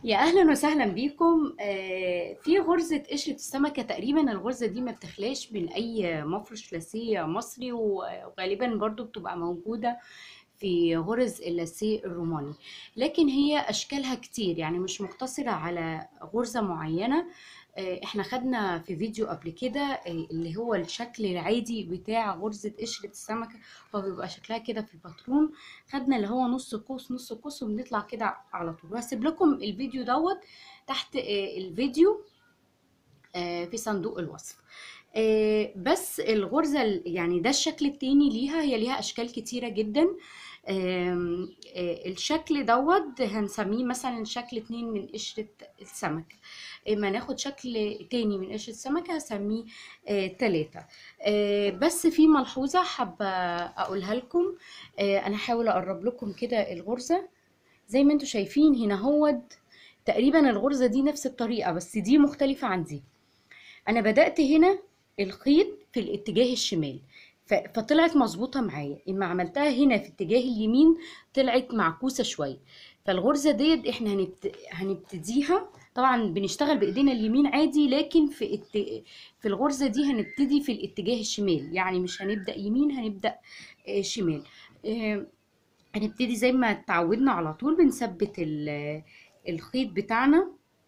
يا اهلا وسهلا بيكم آه، في غرزة قشرة السمكة تقريبا الغرزة دي ما بتخلاش من اي مفرش لاسيه مصري وغالبا برضو بتبقى موجودة في غرز اللاسيه الروماني لكن هي اشكالها كتير يعني مش مقتصرة على غرزة معينة آه، احنا خدنا في فيديو قبل كده آه، اللي هو الشكل العادي بتاع غرزة قشرة السمكة هو بيبقى شكلها كده في الباترون خدنا اللي هو نص قوس نص قوس وبنطلع كده على طول وهسيب لكم الفيديو دوت تحت آه، الفيديو آه، في صندوق الوصف آه، بس الغرزة ال- يعني ده الشكل التاني ليها هي ليها أشكال كتيرة جدا آم، آه، الشكل دوت هنسميه مثلا شكل اتنين من قشرة السمكة اما ناخد شكل تاني من قشرة السمكة هسميه آه، تلاتة آه، بس في ملحوظة حابة أقولها لكم آه، أنا هحاول أقرب لكم كده الغرزة زي ما انتوا شايفين هنا هود تقريبا الغرزة دي نفس الطريقة بس دي مختلفة عن دي انا بدأت هنا الخيط في الاتجاه الشمال ف- فطلعت مظبوطة معايا اما عملتها هنا في اتجاه اليمين طلعت معكوسة شوية فالغرزة ديت احنا هنبت... هنبتديها طبعا بنشتغل بايدينا اليمين عادي لكن في الت... في الغرزة دي هنبتدي في الاتجاه الشمال يعني مش هنبدأ يمين هنبدأ آه، شمال آه، هنبتدي زي ما اتعودنا على طول بنثبت ال- الخيط بتاعنا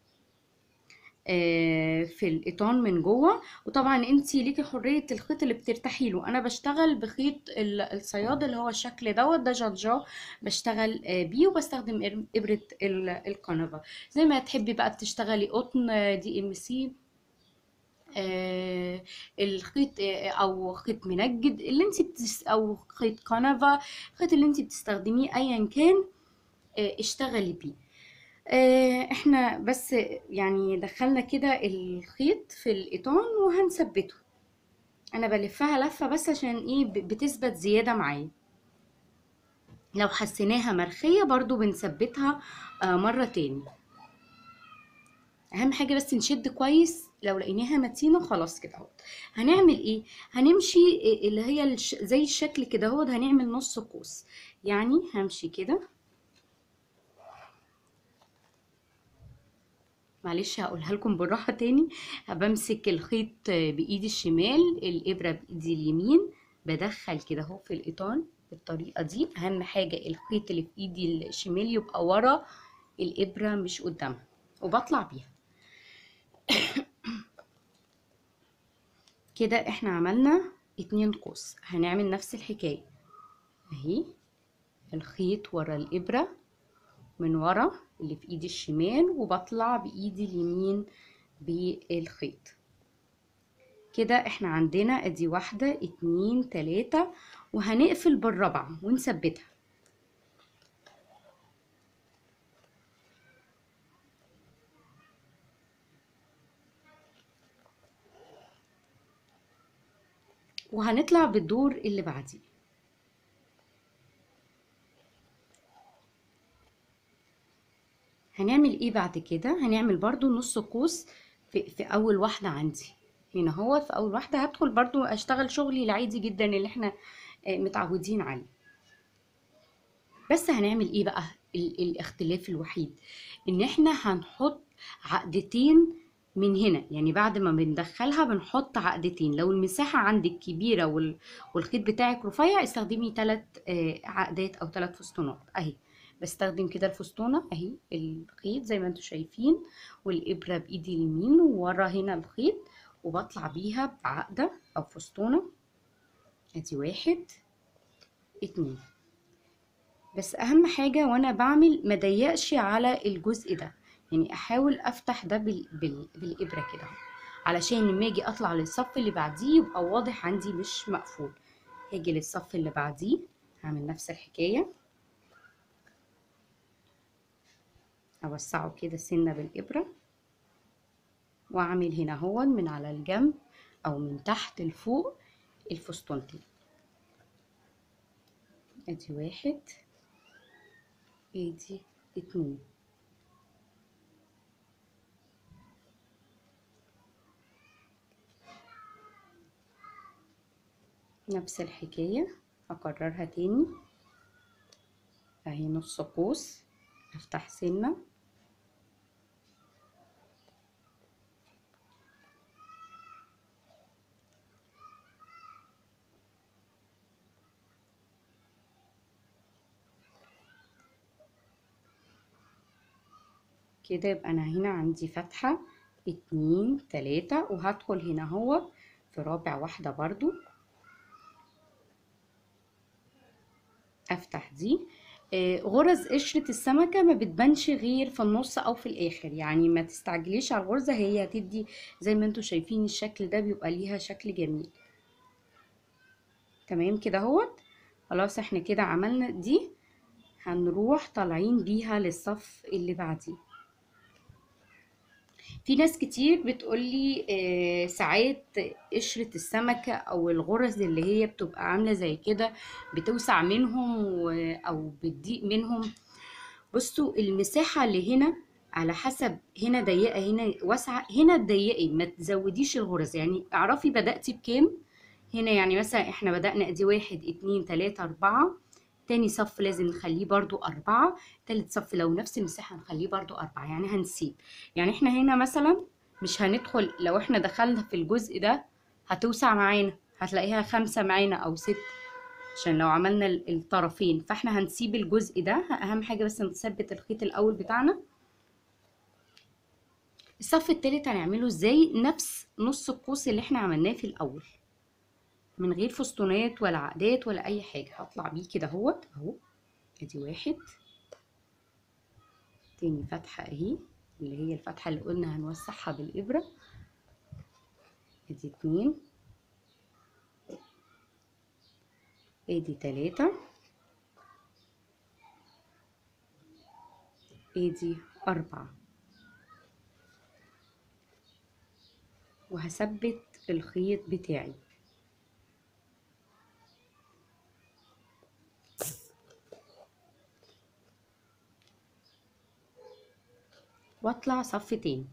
آه، في الإيطان من جوه وطبعا انتي ليكي حرية الخيط اللي بترتاحي له انا بشتغل بخيط ال- الصياد اللي هو الشكل دوت ده جاجا بشتغل آه، بيه وبستخدم إر- إبرة ال- الكنفة زي ما تحبي بقى بتشتغلي قطن آه، دي ام سي آه، الخيط آه، او خيط منجد اللي انت بتس او خيط كنفة الخيط اللي انت بتستخدميه ايا كان آه، اشتغلي بيه آه، احنا بس يعني دخلنا كده الخيط في الإيطان وهنثبته انا بلفها لفة بس عشان ايه ب- بتثبت زيادة معايا لو حسيناها مرخية برضو بنثبتها آه، مرة تاني اهم حاجة بس نشد كويس لو لقيناها متينة خلاص كده اهو هنعمل ايه هنمشي إيه اللي هي الش... زي الشكل كده اهو هنعمل نص قوس يعني همشي كده معلش هقولها لكم بالراحة تاني بمسك الخيط بإيدي الشمال الإبرة بإيدي اليمين بدخل كده اهو في الإيطان بالطريقة دي أهم حاجة الخيط اللي في إيدي الشمال يبقى ورا الإبرة مش قدامها وبطلع بيها كده احنا عملنا اتنين قوس هنعمل نفس الحكاية اهي الخيط ورا الإبرة من ورا اللي في ايدي الشمال وبطلع بايدي اليمين بالخيط كده احنا عندنا ادي واحدة اتنين تلاتة وهنقفل بالرابعة ونثبتها وهنطلع بالدور اللي بعديه هنعمل ايه بعد كده هنعمل برضو نص قوس في, في اول واحدة عندي هنا هو في اول واحدة هدخل برضو اشتغل شغلي العادي جدا اللي احنا آه، متعودين عليه بس هنعمل ايه بقى ال الاختلاف الوحيد ان احنا هنحط عقدتين من هنا يعني بعد ما بندخلها بنحط عقدتين لو المساحة عندك كبيرة وال والخيط بتاعك رفيع استخدمي ثلاث عقدات او ثلاث فستونات اهي بستخدم كده الفستونة اهي الخيط زي ما انتم شايفين والابرة بايدي اليمين وورا هنا الخيط وبطلع بيها بعقدة او فستونة ادي واحد اتنين بس اهم حاجة وانا بعمل ما ضيقش على الجزء ده يعني احاول افتح ده بال... بال... بالابرة كده اهو علشان لما اجي اطلع للصف اللي بعديه يبقى واضح عندي مش مقفول هاجي للصف اللي بعديه هعمل نفس الحكاية اوسعه كده سنة بالابرة واعمل هنا هو من على الجنب او من تحت لفوق الفستونتين ادي واحد ادي اتنين نفس الحكاية اكررها تاني اهي نص قوس افتح سنة كده يبقى انا هنا عندي فتحة اتنين تلاتة وهدخل هنا هو في رابع واحدة برضو افتح دي آه، غرز قشرة السمكة ما بتبانش غير في النص او في الاخر يعني ما تستعجليش على الغرزة هي هتدي زي ما انتوا شايفين الشكل ده بيبقى ليها شكل جميل تمام كده اهوت خلاص احنا كده عملنا دي هنروح طالعين بيها للصف اللي بعديه في ناس كتير بتقولي آه، ساعات قشرة السمكة أو الغرز اللي هي بتبقى عاملة زي كده بتوسع منهم و- أو بتضيق منهم بصوا المساحة اللي هنا على حسب هنا ضيقة هنا واسعة هنا تضيقي ما تزوديش الغرز يعني اعرفي بدأتي بكام هنا يعني مثلا احنا بدأنا ادي واحد اتنين تلاتة اربعة تاني صف لازم نخليه برضو أربعة تالت صف لو نفس المساحة نخليه برضو أربعة يعني هنسيب يعني احنا هنا مثلا مش هندخل لو احنا دخلنا في الجزء ده هتوسع معانا هتلاقيها خمسة معانا أو ست عشان لو عملنا ال- الطرفين فاحنا هنسيب الجزء ده أهم حاجة بس نثبت الخيط الأول بتاعنا الصف التالت هنعمله ازاي نفس نص القوس اللي احنا عملناه في الأول من غير فستونات ولا عقدات ولا أي حاجة هطلع بيه كده اهوت اهو ادي واحد تاني فتحة اهي اللي هي الفتحة اللي قلنا هنوسعها بالإبرة ادي اتنين ادي تلاتة ادي أربعة وهثبت الخيط بتاعي واطلع صف تاني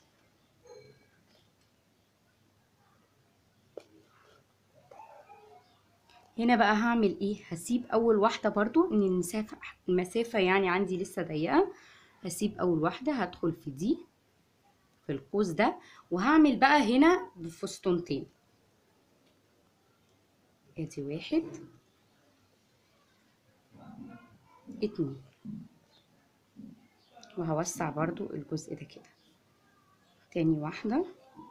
هنا بقى هعمل ايه هسيب اول واحدة برضو ان المسافة المسافة يعني عندي لسه ضيقة هسيب اول واحدة هدخل في دي في القوس ده وهعمل بقى هنا بفستونتين ادي واحد اتنين وهوسع برضو الجزء ده كده تاني واحدة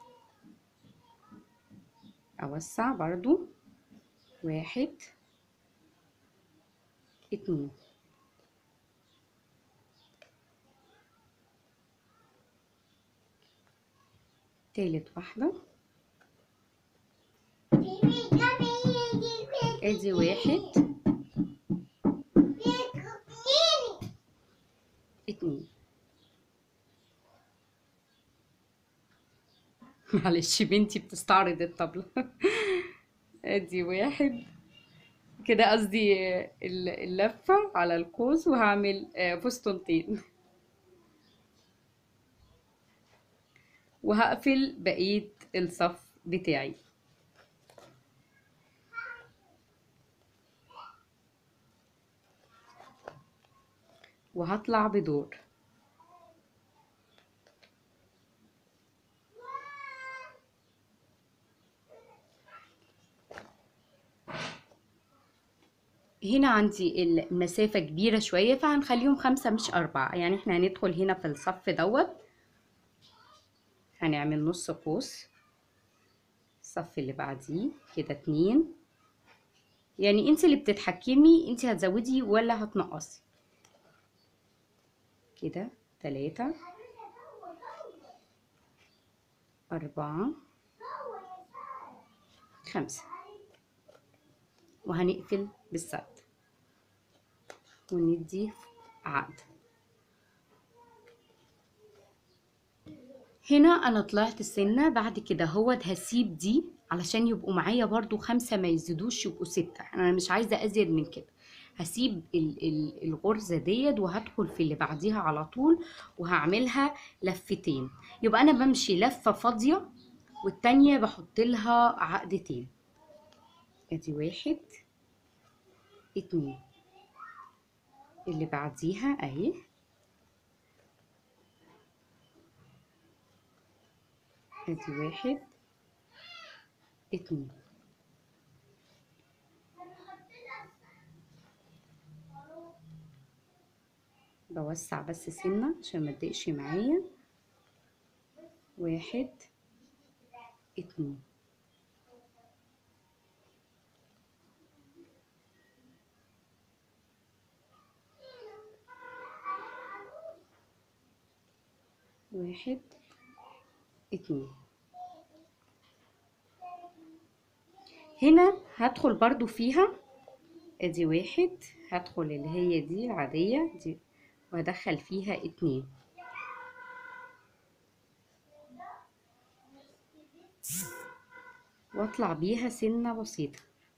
اوسع برضو واحد اتنين تالت واحدة ادي واحد اتنين معلش بنتي بتستعرض الطبلة ادي واحد كده قصدي ال- اللفة على القوس وهعمل آه، فستونتين وهقفل بقية الصف بتاعي وهطلع بدور هنا عندي المسافة كبيرة شوية فهنخليهم خمسة مش أربعة يعني احنا هندخل هنا في الصف دوت هنعمل نص قوس الصف اللي بعديه كده اتنين يعني انت اللي بتتحكمي انت هتزودي ولا هتنقصي كده تلاتة أربعة خمسة وهنقفل بالسد وندي عقد هنا انا طلعت السنة بعد كده هو هسيب دي علشان يبقوا معايا برضو خمسة ما يزيدوش يبقوا ستة انا مش عايزة ازيد من كده هسيب ال- ال- الغرزة ديت وهدخل في اللي بعديها على طول وهعملها لفتين يبقى انا بمشي لفة فاضية والتانية بحط لها عقدتين ادي واحد اتنين اللي بعديها اهي ادي واحد اتنين بوسع بس سنة عشان ما تضايقش معايا واحد اتنين واحد اتنين هنا هدخل برضو فيها ادي واحد هدخل اللي هي دي العادية دي وهدخل فيها اتنين واطلع بيها سنة بسيطة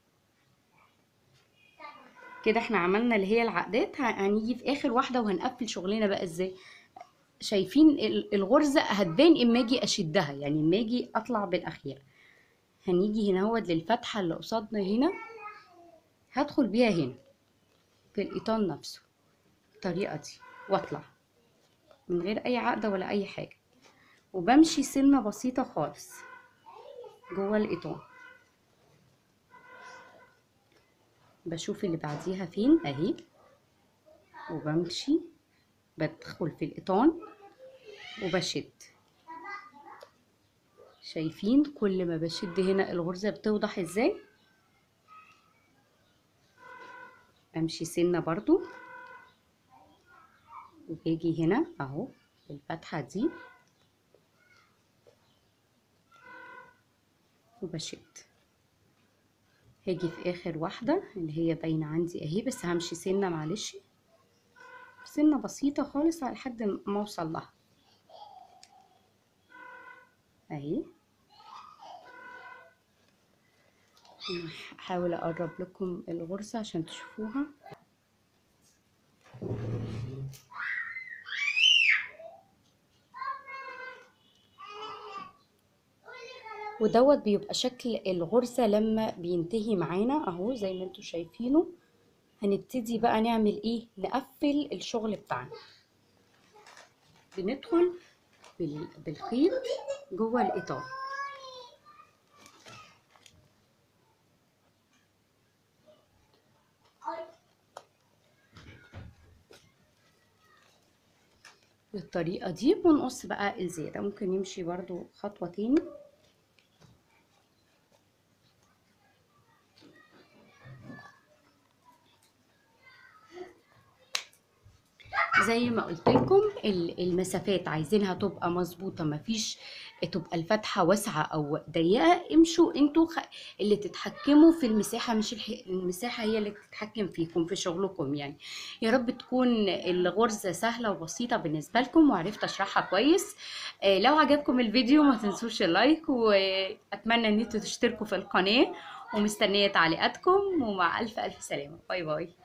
كده احنا عملنا اللي هي العقدات ه- هنيجي في اخر واحدة وهنقفل شغلنا بقى ازاي شايفين ال- الغرزة هتبان اما اجي اشدها يعني اما اجي اطلع بالاخير هنيجي هنا هو للفتحة اللي قصادنا هنا هدخل بيها هنا في الايطان نفسه الطريقة دي واطلع من غير اي عقدة ولا اي حاجة وبمشي سنة بسيطة خالص جوه الايطان بشوف اللي بعديها فين اهي وبمشي بدخل في الايطان وبشد شايفين كل ما بشد هنا الغرزة بتوضح ازاي امشي سنة برضو وباجي هنا اهو في الفتحة دي وبشد هاجي في اخر واحدة اللي هي باينة عندي اهي بس همشي سنة معلش سنة بسيطة خالص على لحد ما اوصل لها اهي هحاول اقرب لكم الغرزة عشان تشوفوها ودوت بيبقى شكل الغرزة لما بينتهي معانا اهو زي ما انتوا شايفينه هنبتدي بقى نعمل ايه نقفل الشغل بتاعنا بندخل بال- بالخيط جوه الاطار بالطريقة دي ونقص بقى الزيادة ممكن نمشي برضو خطوة تاني زي ما قلت لكم المسافات عايزينها تبقى مظبوطه مفيش تبقى الفتحه واسعه او ضيقه امشوا انتوا خ... اللي تتحكموا في المساحه مش الح... المساحه هي اللي تتحكم فيكم في شغلكم يعني يا رب تكون الغرزه سهله وبسيطه بالنسبه لكم وعرفت اشرحها كويس آه، لو عجبكم الفيديو ما تنسوش اللايك واتمنى ان انتوا تشتركوا في القناه ومستنيه تعليقاتكم ومع الف الف سلامه باي باي